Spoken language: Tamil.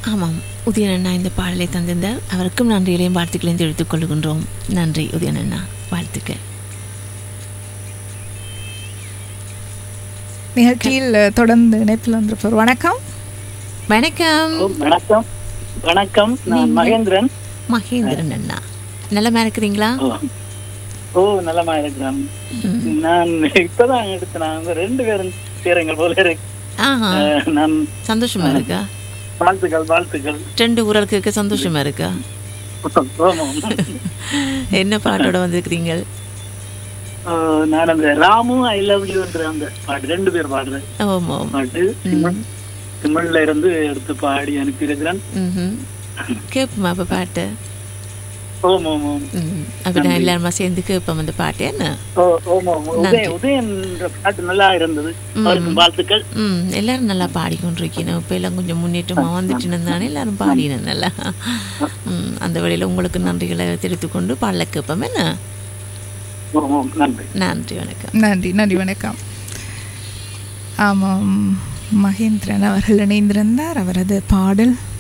ஆமாம் உதயன் அண்ணா இந்த பாடலை தந்திருந்தார் அவருக்கும் நன்றிகளையும் வாழ்த்துக்களையும் தெரிவித்துக் கொள்கின்றோம் நன்றி உதயன் அண்ணா வாழ்த்துக்கள் நிகழ்ச்சியில் தொடர்ந்து இணைப்பில் வந்திருப்பவர் வணக்கம் வணக்கம் ஓ, வணக்கம் வணக்கம் நான் மகேந்திரன் மகேந்திரன் அண்ணா நலமா இருக்கிறீங்களா ஓ. ஓ நலமா இருக்கிறேன் நான் இப்பதான் எடுத்தேன் அவங்க ரெண்டு பேரும் பேருங்கள் போல இருக்கு ஆஹா அஹ், நான் சந்தோஷமா இருக்கா வாழ்த்துக்கள் வாழ்த்துக்கள் ரெண்டு ஊரலுக்கு இருக்க சந்தோஷமா இருக்கா ஆமாம். என்ன பாட்டோட வந்திருக்கிறீங்க அஹ், நான் அந்த ராமு ஐ லவ் யூ என்ற அந்த பாட்டு ரெண்டு பேர் பாடுறேன் ஆமாம் பாட்டு தமிழ் தமிழ்ல இருந்து எடுத்து பாடி அனுப்பியிருக்கிறேன் ம் கேட்போமா அப்போ பாட்டு ஓம் ஓம் ஓம் ம் அப்போ நான் எல்லாருமா சேர்ந்து கேட்போம் அந்த பாட்டு என்ன ஓ, ஓம் ஓம் உதய உதயன் என்ற பாட்டு நல்லா இருந்தது அவருக்கும் வாழ்த்துக்கள் ம் எல்லாரும் நல்லா பாடிக்கொண்டிருக்கணும் இப்போ எல்லாம் கொஞ்சம் முன்னேற்றமாக வந்துட்டு தானே எல்லாரும் பாடினேன் நல்லா ம் அந்த வழியில் உங்களுக்கு நன்றிகளை தெரிவித்துக் கொண்டு பாடல கேட்போம் என்ன ஓம் ஓம் நன்றி நன்றி வணக்கம் நன்றி நன்றி வணக்கம் ஆமாம் மகேந்திரன் அவர்கள் இணைந்திருந்தார் அவரது பாடல்